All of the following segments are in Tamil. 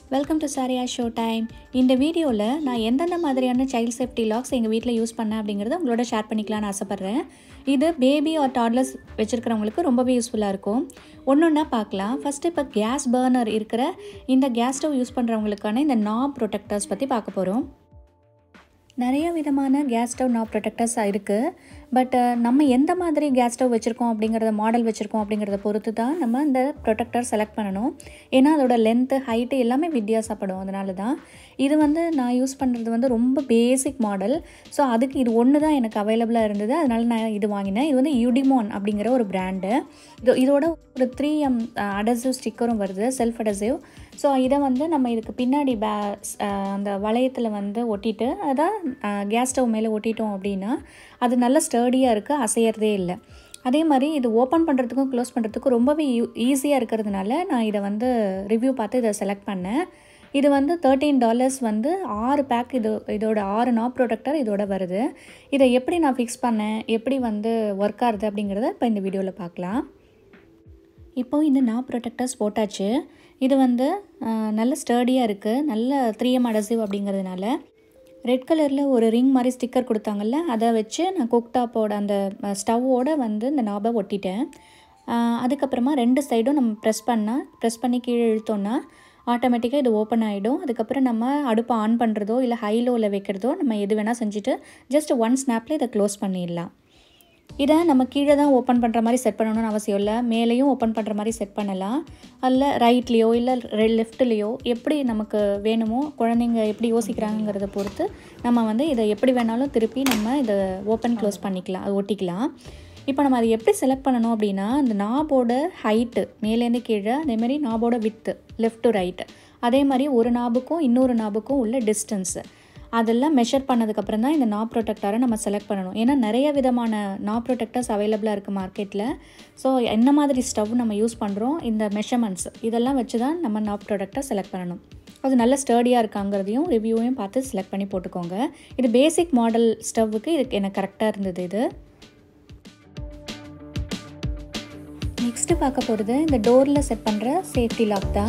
welcome to Sariya show time இந்த வீடியோவில் நான் எந்தெந்த மாதிரியான சைல்ட் சேஃப்டி லாக்ஸ் எங்கள் வீட்டில் யூஸ் பண்ணேன் அப்படிங்கிறத உங்களோட ஷேர் பண்ணிக்கலாம்னு ஆசைப்பட்றேன் இது பேபி ஆர் டாட்லர்ஸ் வச்சுருக்கிறவங்களுக்கு ரொம்பவே யூஸ்ஃபுல்லாக இருக்கும் ஒன்று ஒன்றா பார்க்கலாம் ஃபஸ்ட்டு இப்போ கேஸ் பர்னர் இருக்கிற இந்த கேஸ் ஸ்டவ் யூஸ் பண்ணுறவங்களுக்கான இந்த நாப் ப்ரொடெக்டர்ஸ் பற்றி பார்க்க போகிறோம் நிறைய விதமான கேஸ் ஸ்டவ் நாப் ப்ரொடெக்டர்ஸ் இருக்குது பட் நம்ம எந்த மாதிரி கேஸ் ஸ்டவ் வச்சுருக்கோம் அப்படிங்கிறத மாடல் வச்சுருக்கோம் அப்படிங்கிறத பொறுத்து தான் நம்ம இந்த ப்ரொடெக்டர் செலக்ட் பண்ணணும் ஏன்னா அதோட லென்த்து ஹைட்டு எல்லாமே வித்தியாசப்படும் அதனால தான் இது வந்து நான் யூஸ் பண்ணுறது வந்து ரொம்ப பேசிக் மாடல் ஸோ அதுக்கு இது ஒன்று தான் எனக்கு அவைலபிளாக இருந்தது அதனால நான் இது வாங்கினேன் இது வந்து யுடிமோன் அப்படிங்கிற ஒரு பிராண்டு இது இதோட ஒரு த்ரீ எம் அடசிவ் ஸ்டிக்கரும் வருது செல்ஃப் அடசிவ் ஸோ இதை வந்து நம்ம இதுக்கு பின்னாடி பே அந்த வளையத்தில் வந்து ஒட்டிட்டு அதான் கேஸ் ஸ்டவ் மேலே ஒட்டிட்டோம் அப்படின்னா அது நல்ல ஸ்டர்டியாக இருக்குது அசையறதே இல்லை அதே மாதிரி இது ஓப்பன் பண்ணுறதுக்கும் க்ளோஸ் பண்ணுறதுக்கும் ரொம்பவே யூ ஈஸியாக இருக்கிறதுனால நான் இதை வந்து ரிவ்யூ பார்த்து இதை செலக்ட் பண்ணேன் இது வந்து தேர்ட்டீன் டாலர்ஸ் வந்து ஆறு பேக் இது இதோட ஆறு நாப் ப்ரொடெக்டர் இதோட வருது இதை எப்படி நான் ஃபிக்ஸ் பண்ணேன் எப்படி வந்து ஒர்க் ஆகுது அப்படிங்கிறத இப்போ இந்த வீடியோவில் பார்க்கலாம் இப்போது இந்த நாப் ப்ரொடெக்டர்ஸ் போட்டாச்சு இது வந்து நல்ல ஸ்டர்டியாக இருக்குது நல்ல த்ரீ எம் அடசிவ் அப்படிங்கிறதுனால ரெட் கலரில் ஒரு ரிங் மாதிரி ஸ்டிக்கர் கொடுத்தாங்கல்ல அதை வச்சு நான் குக்டாப்போட அந்த ஸ்டவ்வோட வந்து இந்த நாபை ஒட்டிட்டேன் அதுக்கப்புறமா ரெண்டு சைடும் நம்ம ப்ரெஸ் பண்ணால் ப்ரெஸ் பண்ணி கீழே இழுத்தோன்னா ஆட்டோமேட்டிக்காக இது ஓப்பன் ஆகிடும் அதுக்கப்புறம் நம்ம அடுப்பை ஆன் பண்ணுறதோ இல்லை ஹைலோவில் வைக்கிறதோ நம்ம எது வேணால் செஞ்சுட்டு ஜஸ்ட் ஒன் ஸ்னாப்பில் இதை க்ளோஸ் பண்ணிடலாம் இதை நம்ம கீழே தான் ஓப்பன் பண்ணுற மாதிரி செட் பண்ணணும்னு அவசியம் இல்லை மேலேயும் ஓப்பன் பண்ணுற மாதிரி செட் பண்ணலாம் அல்ல ரைட்லேயோ இல்லை லெஃப்ட்லேயோ எப்படி நமக்கு வேணுமோ குழந்தைங்க எப்படி யோசிக்கிறாங்கிறத பொறுத்து நம்ம வந்து இதை எப்படி வேணாலும் திருப்பி நம்ம இதை ஓப்பன் க்ளோஸ் பண்ணிக்கலாம் அது ஒட்டிக்கலாம் இப்போ நம்ம அதை எப்படி செலக்ட் பண்ணணும் அப்படின்னா அந்த நாபோட ஹைட்டு மேலேருந்து கீழே அதேமாதிரி நாபோட வித்து லெஃப்ட் டு ரைட்டு அதே மாதிரி ஒரு நாபுக்கும் இன்னொரு நாபுக்கும் உள்ள டிஸ்டன்ஸு அதெல்லாம் மெஷர் பண்ணதுக்கப்புறம் தான் இந்த நாப் ப்ரொடெக்டரை நம்ம செலக்ட் பண்ணணும் ஏன்னா நிறைய விதமான நாப் ப்ரொடெக்டர்ஸ் அவைலபிளாக இருக்குது மார்க்கெட்டில் ஸோ என்ன மாதிரி ஸ்டவ் நம்ம யூஸ் பண்ணுறோம் இந்த மெஷர்மெண்ட்ஸ் இதெல்லாம் வச்சு தான் நம்ம நாப் ப்ரொடெக்டர் செலக்ட் பண்ணணும் அது நல்ல ஸ்டர்டியாக இருக்காங்கிறதையும் ரிவ்யூவையும் பார்த்து செலக்ட் பண்ணி போட்டுக்கோங்க இது பேசிக் மாடல் ஸ்டவ்வுக்கு இதுக்கு எனக்கு கரெக்டாக இருந்தது இது நெக்ஸ்ட்டு பார்க்க போகிறது இந்த டோரில் செட் பண்ணுற சேஃப்டி லாக் தான்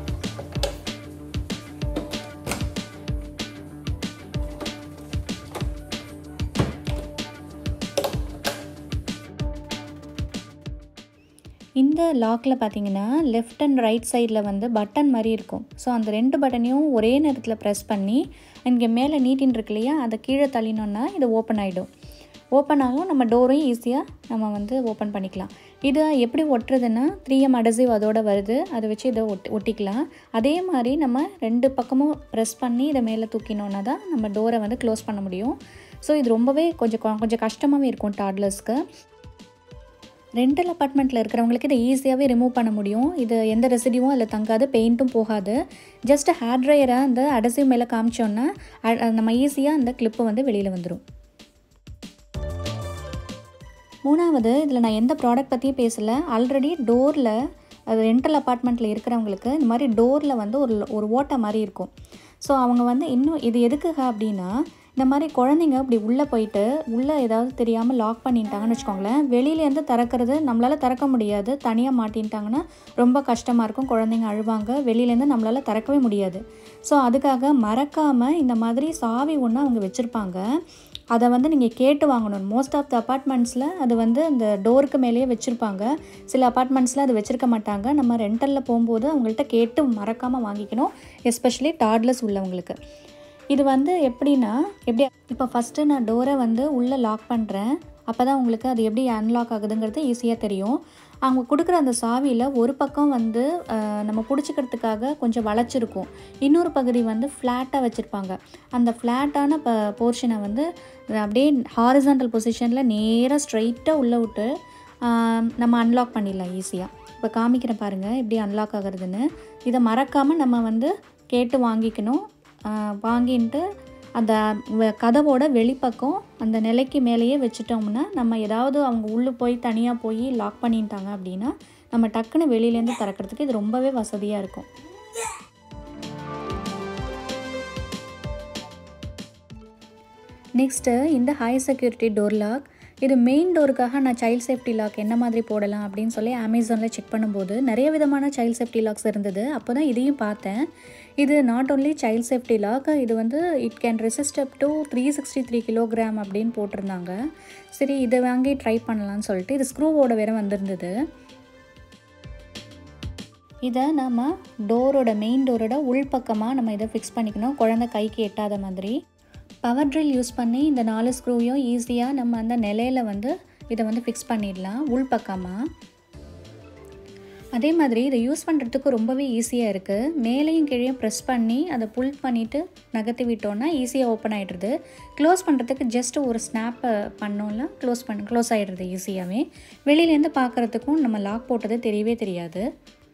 இந்த லாக்கில் பார்த்தீங்கன்னா லெஃப்ட் அண்ட் ரைட் சைடில் வந்து பட்டன் மாதிரி இருக்கும் ஸோ அந்த ரெண்டு பட்டனையும் ஒரே நேரத்தில் ப்ரெஸ் பண்ணி இங்கே மேலே நீட்டின் இருக்கு இல்லையா அதை கீழே தள்ளினோன்னா இது ஓப்பன் ஆகிடும் ஓப்பன் ஆகும் நம்ம டோரையும் ஈஸியாக நம்ம வந்து ஓப்பன் பண்ணிக்கலாம் இது எப்படி ஒட்டுறதுன்னா த்ரீ எம் அடசிவ் அதோட வருது அதை வச்சு இதை ஒட்டி ஒட்டிக்கலாம் அதே மாதிரி நம்ம ரெண்டு பக்கமும் ப்ரெஸ் பண்ணி இதை மேலே தூக்கினோன்னா தான் நம்ம டோரை வந்து க்ளோஸ் பண்ண முடியும் ஸோ இது ரொம்பவே கொஞ்சம் கொஞ்சம் கஷ்டமாகவே இருக்கும் டாட்லர்ஸ்க்கு ரெண்டல் அப்பார்ட்மெண்ட்டில் இருக்கிறவங்களுக்கு இதை ஈஸியாகவே ரிமூவ் பண்ண முடியும் இது எந்த ரெசிடியும் அதில் தங்காது பெயிண்ட்டும் போகாது ஜஸ்ட் ஹேர் ட்ரையரை அந்த அடசிவ் மேலே காமிச்சோன்னா நம்ம ஈஸியாக அந்த கிளிப்பு வந்து வெளியில் வந்துடும் மூணாவது இதில் நான் எந்த ப்ராடக்ட் பற்றியும் பேசலை ஆல்ரெடி டோரில் அது ரெண்டல் அப்பார்ட்மெண்ட்டில் இருக்கிறவங்களுக்கு இந்த மாதிரி டோரில் வந்து ஒரு ஒரு ஓட்டை மாதிரி இருக்கும் ஸோ அவங்க வந்து இன்னும் இது எதுக்குக அப்படின்னா இந்த மாதிரி குழந்தைங்க அப்படி உள்ளே போயிட்டு உள்ளே ஏதாவது தெரியாமல் லாக் பண்ணிட்டாங்கன்னு வச்சுக்கோங்களேன் வெளியிலேருந்து திறக்கிறது நம்மளால் திறக்க முடியாது தனியாக மாட்டின்ட்டாங்கன்னா ரொம்ப கஷ்டமாக இருக்கும் குழந்தைங்க அழுவாங்க வெளியிலேருந்து நம்மளால் திறக்கவே முடியாது ஸோ அதுக்காக மறக்காமல் இந்த மாதிரி சாவி ஒன்று அவங்க வச்சுருப்பாங்க அதை வந்து நீங்கள் கேட்டு வாங்கணும் மோஸ்ட் ஆஃப் த அப்பார்ட்மெண்ட்ஸில் அது வந்து அந்த டோருக்கு மேலேயே வச்சுருப்பாங்க சில அப்பார்ட்மெண்ட்ஸில் அது வச்சுருக்க மாட்டாங்க நம்ம ரெண்டலில் போகும்போது அவங்கள்ட்ட கேட்டு மறக்காமல் வாங்கிக்கணும் எஸ்பெஷலி டாட்லஸ் உள்ளவங்களுக்கு இது வந்து எப்படின்னா எப்படி இப்போ ஃபஸ்ட்டு நான் டோரை வந்து உள்ளே லாக் பண்ணுறேன் அப்போ தான் உங்களுக்கு அது எப்படி அன்லாக் ஆகுதுங்கிறது ஈஸியாக தெரியும் அவங்க கொடுக்குற அந்த சாவியில் ஒரு பக்கம் வந்து நம்ம பிடிச்சிக்கிறதுக்காக கொஞ்சம் வளைச்சிருக்கும் இன்னொரு பகுதி வந்து ஃப்ளாட்டாக வச்சுருப்பாங்க அந்த ஃப்ளாட்டான ப போர்ஷனை வந்து அப்படியே ஹாரிசாண்டல் பொசிஷனில் நேராக ஸ்ட்ரைட்டாக உள்ளே விட்டு நம்ம அன்லாக் பண்ணிடலாம் ஈஸியாக இப்போ காமிக்கிறேன் பாருங்கள் எப்படி அன்லாக் ஆகுறதுன்னு இதை மறக்காமல் நம்ம வந்து கேட்டு வாங்கிக்கணும் வாங்கிட்டு அந்த கதவோட வெளிப்பக்கம் அந்த நிலைக்கு மேலேயே வச்சுட்டோம்னா நம்ம ஏதாவது அவங்க உள்ளே போய் தனியாக போய் லாக் பண்ணிட்டாங்க அப்படின்னா நம்ம டக்குன்னு வெளியிலேருந்து திறக்கிறதுக்கு இது ரொம்பவே வசதியாக இருக்கும் நெக்ஸ்ட்டு இந்த ஹை செக்யூரிட்டி டோர் லாக் இது மெயின் டோருக்காக நான் சைல்ட் சேஃப்டி லாக் என்ன மாதிரி போடலாம் அப்படின்னு சொல்லி அமேசானில் செக் பண்ணும்போது நிறைய விதமான சைல்ட் சேஃப்டி லாக்ஸ் இருந்தது அப்போ தான் இதையும் பார்த்தேன் இது not only child safety lock இது வந்து it can resist up to three sixty three kilogram அப்படின்னு போட்டிருந்தாங்க சரி இதை வாங்கி ட்ரை பண்ணலான்னு சொல்லிட்டு இது ஸ்க்ரூவோட வேற வந்திருந்தது இதை நம்ம டோரோட மெயின் டோரோட உள்பக்கமாக நம்ம இதை ஃபிக்ஸ் பண்ணிக்கணும் குழந்தை கைக்கு எட்டாத மாதிரி பவர் ட்ரில் யூஸ் பண்ணி இந்த நாலு ஸ்க்ரூவையும் ஈஸியாக நம்ம அந்த நிலையில் வந்து இதை வந்து ஃபிக்ஸ் பண்ணிடலாம் உள்பக்கமாக அதே மாதிரி இதை யூஸ் பண்ணுறதுக்கு ரொம்பவே ஈஸியாக இருக்குது மேலேயும் கீழே ப்ரெஸ் பண்ணி அதை புல் பண்ணிவிட்டு நகர்த்தி விட்டோன்னா ஈஸியாக ஓப்பன் ஆகிடுறது க்ளோஸ் பண்ணுறதுக்கு ஜஸ்ட் ஒரு ஸ்னாப்பை பண்ணோம்ல க்ளோஸ் பண்ண க்ளோஸ் ஆகிடுறது ஈஸியாகவே வெளியிலேருந்து பார்க்குறதுக்கும் நம்ம லாக் போட்டது தெரியவே தெரியாது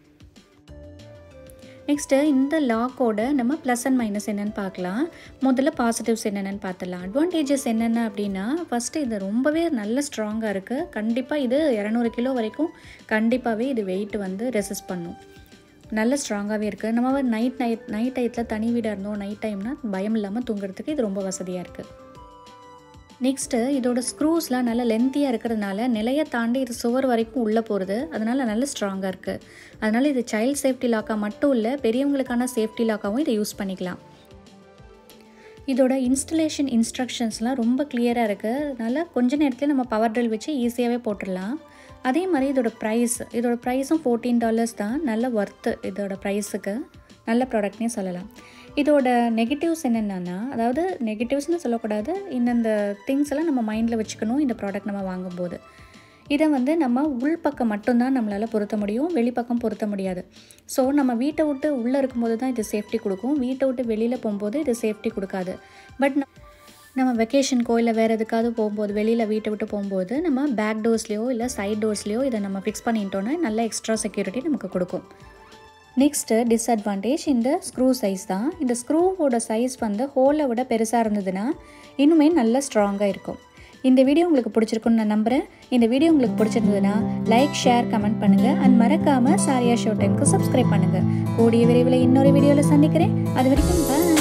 நெக்ஸ்ட்டு இந்த லாக்கோட நம்ம ப்ளஸ் அண்ட் மைனஸ் என்னென்னு பார்க்கலாம் முதல்ல பாசிட்டிவ்ஸ் என்னென்னு பார்த்துடலாம் அட்வான்டேஜஸ் என்னென்ன அப்படின்னா ஃபஸ்ட்டு இது ரொம்பவே நல்ல ஸ்ட்ராங்காக இருக்குது கண்டிப்பாக இது இரநூறு கிலோ வரைக்கும் கண்டிப்பாகவே இது வெயிட் வந்து ரெசிஸ்ட் பண்ணும் நல்ல ஸ்ட்ராங்காகவே இருக்குது நம்ம நைட் நைட் நைட் டயத்தில் தனி வீடாக இருந்தோம் நைட் டைம்னா பயம் இல்லாமல் தூங்குறதுக்கு இது ரொம்ப வசதியாக இருக்குது நெக்ஸ்ட்டு இதோட ஸ்க்ரூஸ்லாம் நல்ல லென்த்தியாக இருக்கிறதுனால நிலையை தாண்டி இது சுவர் வரைக்கும் உள்ளே போகிறது அதனால் நல்ல ஸ்ட்ராங்காக இருக்குது அதனால் இது சைல்ட் சேஃப்டி லாக்காக மட்டும் இல்லை பெரியவங்களுக்கான சேஃப்டி லாக்காகவும் இதை யூஸ் பண்ணிக்கலாம் இதோட இன்ஸ்டலேஷன் இன்ஸ்ட்ரக்ஷன்ஸ்லாம் ரொம்ப கிளியராக இருக்குது அதனால் கொஞ்ச நேரத்தில் நம்ம பவர் ட்ரில் வச்சு ஈஸியாகவே போட்டுடலாம் அதே மாதிரி இதோட ப்ரைஸ் இதோட ப்ரைஸும் ஃபோர்டீன் டாலர்ஸ் தான் நல்ல ஒர்த்து இதோட ப்ரைஸுக்கு நல்ல ப்ராடக்ட்னே சொல்லலாம் இதோட நெகட்டிவ்ஸ் என்னென்னா அதாவது நெகட்டிவ்ஸ்னு சொல்லக்கூடாது இந்தந்த திங்ஸ் எல்லாம் நம்ம மைண்டில் வச்சுக்கணும் இந்த ப்ராடக்ட் நம்ம வாங்கும்போது இதை வந்து நம்ம உள்பக்கம் மட்டும்தான் நம்மளால் பொருத்த முடியும் வெளிப்பக்கம் பொருத்த முடியாது ஸோ நம்ம வீட்டை விட்டு உள்ளே இருக்கும்போது தான் இது சேஃப்டி கொடுக்கும் வீட்டை விட்டு வெளியில் போகும்போது இது சேஃப்டி கொடுக்காது பட் நம்ம வெக்கேஷனுக்கோ இல்லை வேறு எதுக்காவது போகும்போது வெளியில் வீட்டை விட்டு போகும்போது நம்ம பேக் டோர்ஸ்லேயோ இல்லை சைட் டோர்ஸ்லேயோ இதை நம்ம ஃபிக்ஸ் பண்ணிட்டோன்னா நல்ல எக்ஸ்ட்ரா செக்யூரிட்டி நமக்கு கொடுக்கும் நெக்ஸ்ட்டு டிஸ்அட்வான்டேஜ் இந்த ஸ்க்ரூ சைஸ் தான் இந்த ஸ்க்ரூவோட சைஸ் வந்து ஹோலை விட பெருசாக இருந்ததுன்னா இன்னுமே நல்ல ஸ்ட்ராங்காக இருக்கும் இந்த வீடியோ உங்களுக்கு பிடிச்சிருக்குன்னு நான் நம்புகிறேன் இந்த வீடியோ உங்களுக்கு பிடிச்சிருந்ததுன்னா லைக் ஷேர் கமெண்ட் பண்ணுங்கள் அண்ட் மறக்காமல் சாரியா ஷோ டைமுக்கு சப்ஸ்கிரைப் பண்ணுங்கள் கூடிய விரைவில் இன்னொரு வீடியோவில் சந்திக்கிறேன் அது வரைக்கும் பாய்